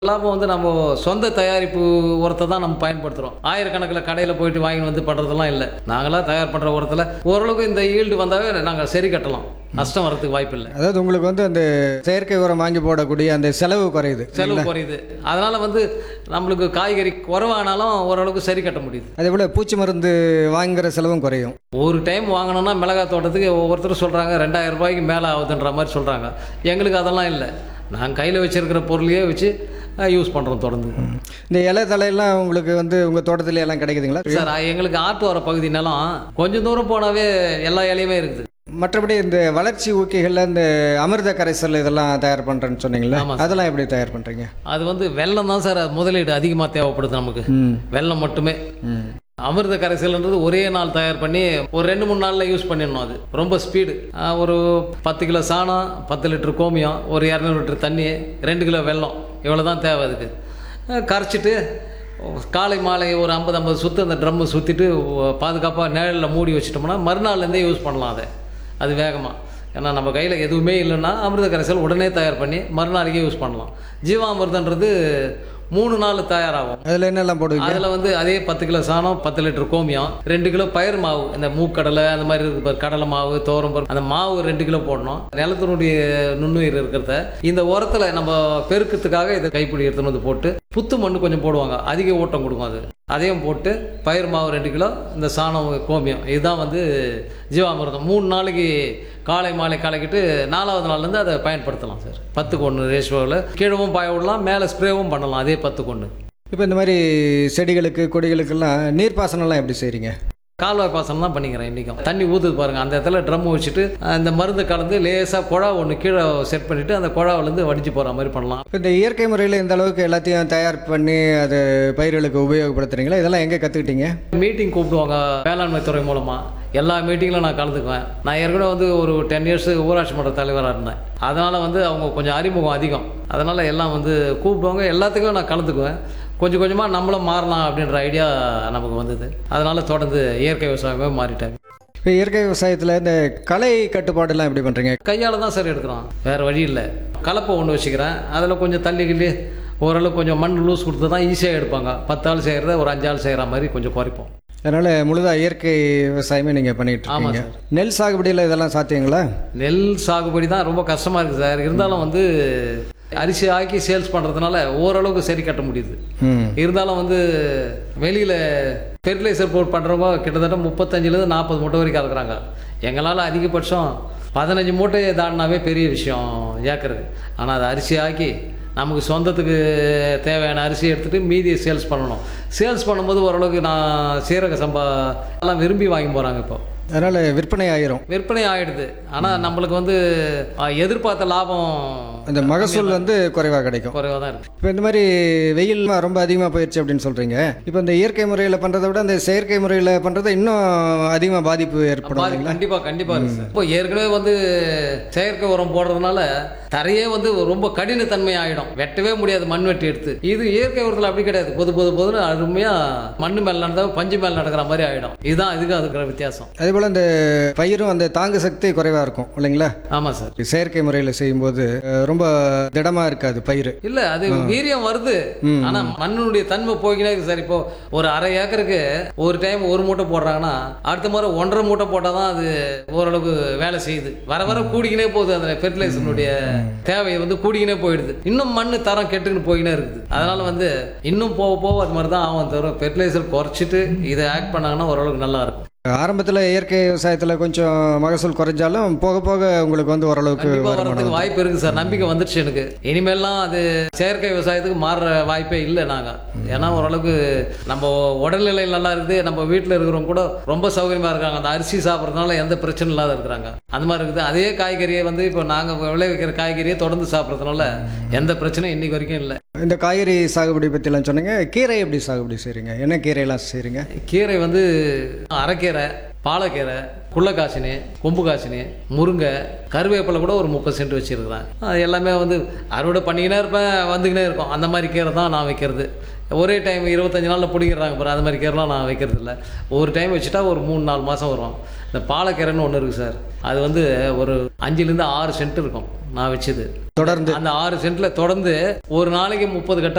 லாபம் வந்து நம்ம சொந்த தயாரிப்பு உரத்தை தான் நம்ம பயன்படுத்துகிறோம் ஆயிரக்கணக்கில் கடையில் போயிட்டு வாங்கி வந்து பண்ணுறதெல்லாம் இல்லை நாங்களாம் தயார் பண்ணுற உரத்தில் ஓரளவுக்கு இந்த ஈல்டு வந்தாவே நாங்கள் சரி கட்டலாம் நஷ்டம் வரதுக்கு வாய்ப்பு இல்லை அதாவது உங்களுக்கு வந்து அந்த செயற்கை உரம் வாங்கி போடக்கூடிய அந்த செலவு குறையுது செலவு குறையுது அதனால வந்து நம்மளுக்கு காய்கறி குறைவானாலும் ஓரளவுக்கு சரி கட்ட முடியுது அதே போல் பூச்சி மருந்து வாங்குற செலவும் குறையும் ஒரு டைம் வாங்கினோம்னா மிளகாய் தோட்டத்துக்கு ஒவ்வொருத்தரும் சொல்கிறாங்க ரெண்டாயிரம் ரூபாய்க்கு மேலே ஆகுதுன்ற மாதிரி சொல்கிறாங்க எங்களுக்கு அதெல்லாம் இல்லை நாங்கள் கையில் வச்சிருக்கிற பொருளையே வச்சு யூஸ் பண்ணுறோம் தொடர்ந்து இந்த இலை தலையெல்லாம் உங்களுக்கு வந்து உங்கள் தோட்டத்துல எல்லாம் கிடைக்குதுங்களா சார் எங்களுக்கு ஆட்டு வர பகுதி நிலம் கொஞ்சம் தூரம் போனாவே எல்லா இலையுமே இருக்குது மற்றபடி இந்த வளர்ச்சி ஊக்கிகளில் இந்த அமிர்த கரைசல் இதெல்லாம் தயார் பண்ணுறேன்னு சொன்னீங்களா ஆமா அதெல்லாம் எப்படி தயார் பண்ணுறீங்க அது வந்து வெள்ளம் தான் சார் முதலீடு அதிகமாக தேவைப்படுது நமக்கு ம் வெள்ளம் மட்டுமே ம் அமிர்த கரைசல்ன்றது ஒரே நாள் தயார் பண்ணி ஒரு ரெண்டு மூணு நாளில் யூஸ் பண்ணிடணும் அது ரொம்ப ஸ்பீடு ஒரு பத்து கிலோ சாணம் பத்து லிட்டர் கோமியம் ஒரு இரநூறு லிட்டர் தண்ணி ரெண்டு கிலோ வெல்லம் இவ்வளோ தான் தேவை அதுக்கு அஹ் கரைச்சிட்டு காலை மாலை ஒரு ஐம்பது ஐம்பது சுற்று அந்த ட்ரம்மை சுற்றிட்டு பாதுகாப்பாக நிழலில் மூடி வச்சிட்டோம்னா மறுநாள்லேருந்தே யூஸ் பண்ணலாம் அதை அது வேகமாக ஏன்னா நம்ம கையில் எதுவுமே இல்லைன்னா அமிர்த கரைசல் உடனே தயார் பண்ணி மறுநாளைக்கே யூஸ் பண்ணலாம் ஜீவாமிர்தன்றது மூணு நாள் தயாராகும் அதில் என்னெல்லாம் போடுவீங்க அதில் வந்து அதே பத்து கிலோ சாணம் பத்து லிட்டர் கோமியம் ரெண்டு கிலோ பயிர் மாவு இந்த மூக்கடலை அந்த மாதிரி இருக்கு பாரு கடலை மாவு பருப்பு அந்த மாவு ரெண்டு கிலோ போடணும் நிலத்தினுடைய நுண்ணுயிர் இருக்கிறத இந்த உரத்தில் நம்ம பெருக்கத்துக்காக இதை கைப்பிடி எடுத்துன்னு வந்து போட்டு புத்து மண்ணு கொஞ்சம் போடுவாங்க அதிக ஊட்டம் கொடுக்கும் அது அதையும் போட்டு பயிர் மாவு ரெண்டு கிலோ இந்த சாணம் கோமியம் இதுதான் வந்து ஜீவாமிர்தம் மூணு நாளைக்கு காலை மாலை கலக்கிட்டு நாலாவது நாள்லேருந்து அதை பயன்படுத்தலாம் சார் பத்துக்கு ஒன்று ரேஷியோவில் கீழவும் பாய விடலாம் மேலே ஸ்ப்ரேவும் பண்ணலாம் அதே பத்துக்கு ஒன்று இப்போ இந்த மாதிரி செடிகளுக்கு கொடிகளுக்கெல்லாம் நீர்ப்பாசனம்லாம் எப்படி செய்கிறீங்க கால்வாய் பாசனம் தான் பண்ணிக்கிறேன் இன்றைக்கும் தண்ணி ஊற்றுது பாருங்கள் அந்த இடத்துல ட்ரம் வச்சுட்டு அந்த மருந்து கலந்து லேசாக குழா ஒன்று கீழே செட் பண்ணிவிட்டு அந்த குழாவிலேருந்து வடிச்சு போகிற மாதிரி பண்ணலாம் இப்போ இந்த இயற்கை முறையில் இந்த அளவுக்கு எல்லாத்தையும் தயார் பண்ணி அது பயிர்களுக்கு உபயோகப்படுத்துறீங்களா இதெல்லாம் எங்கே கற்றுக்கிட்டீங்க மீட்டிங் கூப்பிடுவாங்க வேளாண்மை துறை மூலமாக எல்லா மீட்டிங்கிலும் நான் கலந்துக்குவேன் நான் ஏற்கனவே வந்து ஒரு டென் இயர்ஸ் ஊராட்சி மன்ற தலைவராக இருந்தேன் அதனால் வந்து அவங்க கொஞ்சம் அறிமுகம் அதிகம் அதனால் எல்லாம் வந்து கூப்பிடுவாங்க எல்லாத்துக்கும் நான் கலந்துக்குவேன் கொஞ்சம் கொஞ்சமாக நம்மளும் மாறலாம் அப்படின்ற ஐடியா நமக்கு வந்தது அதனால் தொடர்ந்து இயற்கை விவசாயமே மாறிட்டாங்க இப்போ இயற்கை விவசாயத்தில் இந்த களை கட்டுப்பாடுலாம் எப்படி பண்ணுறீங்க கையால் தான் சார் எடுக்கிறோம் வேறு வழி இல்லை கலப்பை ஒன்று வச்சுக்கிறேன் அதில் கொஞ்சம் தள்ளி கிள்ளி ஓரளவு கொஞ்சம் மண் லூஸ் கொடுத்து தான் ஈஸியாக எடுப்பாங்க பத்து ஆள் செய்கிறத ஒரு அஞ்சு ஆள் செய்கிற மாதிரி கொஞ்சம் குறைப்போம் அதனால் முழுதாக இயற்கை விவசாயமே நீங்கள் பண்ணிட்டு ஆமாம் இருக்கீங்க நெல் சாகுபடியில் இதெல்லாம் சாத்தியங்களா நெல் சாகுபடி தான் ரொம்ப கஷ்டமாக இருக்குது சார் இருந்தாலும் வந்து அரிசி ஆக்கி சேல்ஸ் பண்ணுறதுனால ஓரளவுக்கு சரி கட்ட முடியுது ம் இருந்தாலும் வந்து வெளியில் ஃபெர்டிலைசர் போட் பண்ணுறவங்க கிட்டத்தட்ட முப்பத்தஞ்சுலேருந்து நாற்பது மூட்டை வரைக்கும் கலக்குறாங்க எங்களால் அதிகபட்சம் பதினஞ்சு மூட்டை தாண்டினாவே பெரிய விஷயம் ஏக்கருக்கு ஆனால் அதை அரிசி ஆக்கி நமக்கு சொந்தத்துக்கு தேவையான அரிசி எடுத்துகிட்டு மீதியை சேல்ஸ் பண்ணணும் சேல்ஸ் பண்ணும்போது ஓரளவுக்கு நான் சீரக சம்பா எல்லாம் விரும்பி வாங்கி போகிறாங்க இப்போ அதனால் விற்பனை ஆயிரும் விற்பனை ஆகிடுது ஆனால் நம்மளுக்கு வந்து அஹ், எதிர்பார்த்த லாபம் அந்த மகசூல் வந்து குறைவாக கிடைக்கும் குறைவாக தான் இருக்குது இப்போ இந்த மாதிரி வெயில் ரொம்ப அதிகமாக போயிடுச்சு அப்படின்னு சொல்கிறீங்க இப்போ இந்த இயற்கை முறையில் பண்ணுறதை விட இந்த செயற்கை முறையில் பண்ணுறது இன்னும் அதிகமாக பாதிப்பு ஏற்படும் பாதி கண்டிப்பா கண்டிப்பா இருக்கு சார் இப்போ ஏற்கனவே வந்து செயற்கை உரம் போடுறதுனால தரையே வந்து ரொம்ப கடினத்தன்மை ஆயிடும் வெட்டவே முடியாது மண் வெட்டி எடுத்து இது இயற்கை உரத்தில் அப்படி கிடையாது பொது பொது பொதுன்னு அருமையா மண்ணு மேல நடந்தா பஞ்சு மேல நடக்கிற மாதிரி ஆயிடும் இதுதான் இதுக்கு அதுக்கு வித்தியாசம் அதே போல் இந்த பயிரும் அந்த தாங்கு சக்தி குறைவாக இருக்கும் இல்லைங்களா ஆமா சார் செயற்கை முறையில் செய்யும்போது அஹ், ரொம்ப திடமாக இருக்காது பயிர் இல்ல அது வீரியம் வருது ஆனா மண்ணுடைய தன்மை போய்க்கினே இருக்கு சார் இப்போ ஒரு அரை ஏக்கருக்கு ஒரு டைம் ஒரு மூட்டை போடுறாங்கன்னா அடுத்த முறை ஒன்றரை மூட்டை போட்டாதான் அது ஓரளவுக்கு வேலை செய்யுது வர வர கூடிக்கினே போகுது அந்த ஃபெர்டிலைசருடைய தேவை வந்து கூடிக்கினே போயிடுது இன்னும் மண்ணு தரம் கெட்டுக்கின்னு போய்க்கினே இருக்குது அதனால வந்து இன்னும் போக போக அது மாதிரி தான் ஆகும் தவிர ஃபெர்டிலைசர் குறைச்சிட்டு இதை ஆக்ட் பண்ணாங்கன்னா ஓரளவுக்கு நல்லா இருக்கும் ஆரம்பத்தில் இயற்கை விவசாயத்தில் கொஞ்சம் மகசூல் குறைஞ்சாலும் போக போக உங்களுக்கு வந்து ஓரளவுக்கு கண்டிப்பா வருமானம் வரதுக்கு வாய்ப்பு இருக்கு சார் நம்பிக்கை வந்துருச்சு எனக்கு இனிமேல்லாம் அது செயற்கை விவசாயத்துக்கு மாறுற வாய்ப்பே இல்லை நாங்க ஏன்னா ஓரளவுக்கு நம்ம உடல்நிலை நல்லா இருக்குது நம்ம வீட்டில் இருக்கிறவங்க கூட ரொம்ப சௌகரியமா இருக்காங்க அந்த அரிசி சாப்பிட்றதுனால எந்த பிரச்சனை இல்லாத இருக்கிறாங்க அந்த மாதிரி இருக்குது அதே காய்கறியை வந்து இப்போ நாங்க விளைவிக்கிற காய்கறியை தொடர்ந்து சாப்பிட்றதுனால எந்த பிரச்சனையும் இன்னைக்கு வரைக்கும் இல்லை இந்த காய்கறி சாகுபடி பற்றிலாம் சொன்னீங்க கீரை எப்படி சாகுபடி செய்கிறீங்க என்ன கீரையெல்லாம் செய்கிறீங்க கீரை வந்து அரைக்கீரை பாலக்கீரை குள்ளக்காசினி கொம்பு காசினி முருங்கை கருவேப்பிலை கூட ஒரு முப்பது சென்ட் வச்சுருக்கிறேன் அது எல்லாமே வந்து அறுவடை பண்ணிக்கினே இருப்பேன் வந்துக்கினே இருக்கும் அந்த மாதிரி கீரை தான் நான் வைக்கிறது ஒரே டைம் இருபத்தஞ்சு நாளில் பிடிக்கிறாங்க பாரு அது மாதிரி கீரைலாம் நான் வைக்கிறது இல்லை ஒரு டைம் வச்சுட்டா ஒரு மூணு நாலு மாதம் வரும் இந்த பாலக்கீரைன்னு ஒன்று இருக்குது சார் அது வந்து ஒரு அஞ்சுலேருந்து ஆறு சென்ட் இருக்கும் நான் வச்சது தொடர்ந்து அந்த ஆறு சென்ட்ல தொடர்ந்து ஒரு நாளைக்கு முப்பது கட்ட